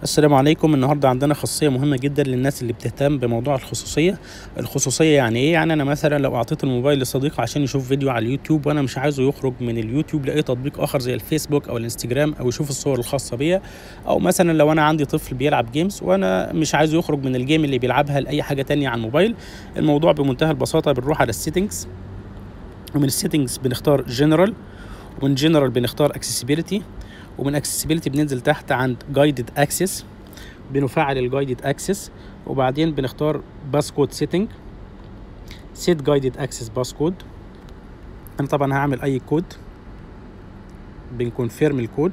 السلام عليكم النهارده عندنا خاصيه مهمه جدا للناس اللي بتهتم بموضوع الخصوصيه الخصوصيه يعني ايه يعني انا مثلا لو اعطيت الموبايل لصديق عشان يشوف فيديو على اليوتيوب وانا مش عايزه يخرج من اليوتيوب لاي تطبيق اخر زي الفيسبوك او الانستجرام او يشوف الصور الخاصه بيا او مثلا لو انا عندي طفل بيلعب جيمز وانا مش عايزه يخرج من الجيم اللي بيلعبها لاي حاجه تانية على الموبايل الموضوع بمنتهى البساطه بنروح على السيتنجز ومن السيتنجز بنختار جنرال ومن جنرال بنختار اكسسبيليتي ومن اكسسبيليتي بننزل تحت عند جايدد اكسس بنفعل الجايدد اكسس وبعدين بنختار باسكود سيتنج سيت جايدد اكسس باسكود انا طبعا هعمل اي كود بنكونفيرم الكود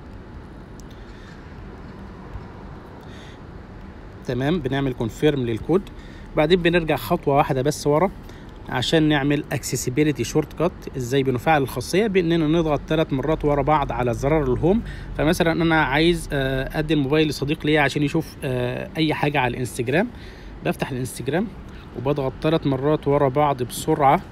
تمام بنعمل كونفيرم للكود بعدين بنرجع خطوه واحده بس ورا عشان نعمل اكسسبيليتي شورت كات ازاي بنفعل الخاصيه باننا نضغط ثلاث مرات ورا بعض على زرار الهوم فمثلا انا عايز ادي الموبايل لصديق ليا عشان يشوف اي حاجه على الانستجرام بفتح الانستجرام وبضغط ثلاث مرات ورا بعض بسرعه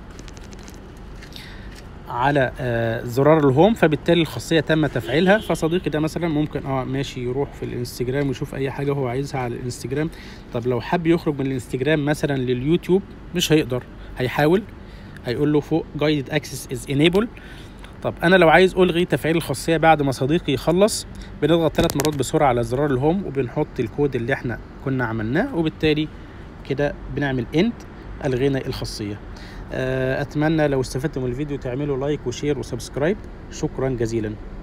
على زرار الهوم فبالتالي الخاصيه تم تفعيلها فصديقي ده مثلا ممكن اه ماشي يروح في الانستجرام ويشوف اي حاجه هو عايزها على الانستجرام طب لو حب يخرج من الانستجرام مثلا لليوتيوب مش هيقدر هيحاول هيقول له فوق guided access is enable طب انا لو عايز الغي تفعيل الخاصيه بعد ما صديقي يخلص بنضغط ثلاث مرات بسرعه على زرار الهوم وبنحط الكود اللي احنا كنا عملناه وبالتالي كده بنعمل اند الغينا الخاصيه اتمنى لو استفدتم من الفيديو تعملوا لايك وشير وسبسكرايب شكرا جزيلا